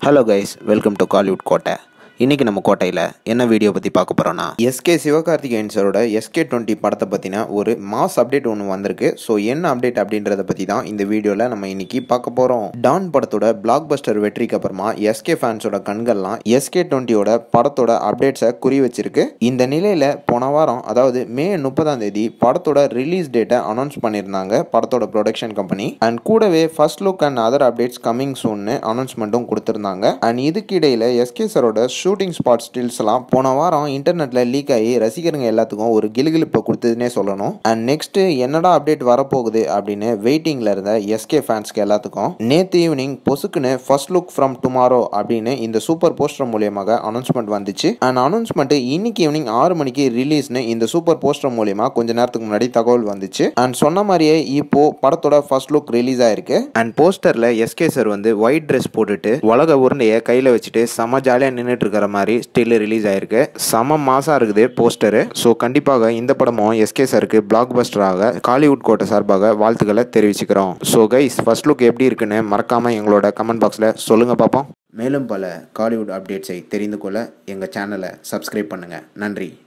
hello guys welcome to Kollywood கோட்டை இன்றைக்கி நம்ம கோட்டையில் என்ன வீடியோ பற்றி பார்க்க போகிறோன்னா எஸ்கே சிவகார்த்திகேயன் சாரோட எஸ்கே டுவெண்ட்டி படத்தை பற்றின ஒரு மாஸ் அப்டேட் ஒன்று வந்திருக்கு ஸோ என்ன அப்டேட் அப்படின்றத பற்றி தான் இந்த வீடியோவில் நம்ம இன்னைக்கு பார்க்க போகிறோம் டான் படத்தோட பிளாக் பஸ்டர் வெற்றிக்கு அப்புறமா எஸ்கே ஃபேன்ஸோட கண்கள்லாம் எஸ்கே டுவெண்ட்டியோட படத்தோட அப்டேட்ஸை குறி வச்சிருக்கு இந்த நிலையில் போன வாரம் அதாவது மே முப்பதாம் தேதி படத்தோட ரிலீஸ் டேட்டை அனௌன்ஸ் பண்ணியிருந்தாங்க படத்தோட ப்ரொடக்ஷன் கம்பெனி அண்ட் கூடவே first look and other updates coming சூன்னு அனௌன்ஸ்மெண்ட்டும் கொடுத்துருந்தாங்க அண்ட் இதுக்கு இடையில எஸ்கே சரோட ஷூட்டிங் ஸ்பாட் ஸ்டில்ஸ் எல்லாம் போன வாரம் இன்டர்நெட்ல லீக் ஆகி ரசிகருங்க எல்லாத்துக்கும் ஒரு கிலுகிலுப்பை கொடுத்ததுன்னே சொல்லணும் அண்ட் நெக்ஸ்ட் என்னடா அப்டேட் வரப்போகுது அப்படின்னு வெயிட்டிங்ல இருந்த எஸ்கே ஃபேன்ஸ்க்கு எல்லாத்துக்கும் நேத்து ஈவினிங் பொசுக்குன்னு ஃபர்ஸ்ட் லுக் ஃப்ரம் டுமாரோ அப்படின்னு இந்த சூப்பர் போஸ்டர் மூலியமாக அனௌன்ஸ்மெண்ட் வந்துச்சு அண்ட் அனௌன்ஸ்மெண்ட் இன்னைக்கு ஈவினிங் ஆறு மணிக்கு ரிலீஸ்னு இந்த சூப்பர் போஸ்டர் மூலியமா கொஞ்ச நேரத்துக்கு முன்னாடி தகவல் வந்துச்சு அண்ட் சொன்ன மாதிரியே இப்போ படத்தோட ஃபர்ஸ்ட் லுக் ரிலீஸ் ஆயிருக்கு அண்ட் போஸ்டர்ல எஸ்கே சார் வந்து ஒயிட் ட்ரெஸ் போட்டுட்டு உலக உருண்டையை கையில வச்சுட்டு செம ஜாலியா நின்றுட்டு இருக்கிற மாதிரி ஸ்டில் ரிலீஸ் ஆயிருக்கு செம மாசா இருக்குது போஸ்டரு ஸோ கண்டிப்பாக இந்த படமும் எஸ்கே சாருக்கு பிளாக் பஸ்டராக காலிவுட் கோட்டை சார்பாக வாழ்த்துக்களை தெரிவிச்சுக்கிறோம் ஸோ கைஸ் ஃபர்ஸ்ட் லுக் எப்படி இருக்குன்னு மறக்காம எங்களோட கமெண்ட் பாக்ஸில் சொல்லுங்க பார்ப்போம் மேலும் பல காலிவுட் அப்டேட்ஸை தெரிந்து கொள்ள எங்கள் சேனலை சப்ஸ்கிரைப் பண்ணுங்கள் நன்றி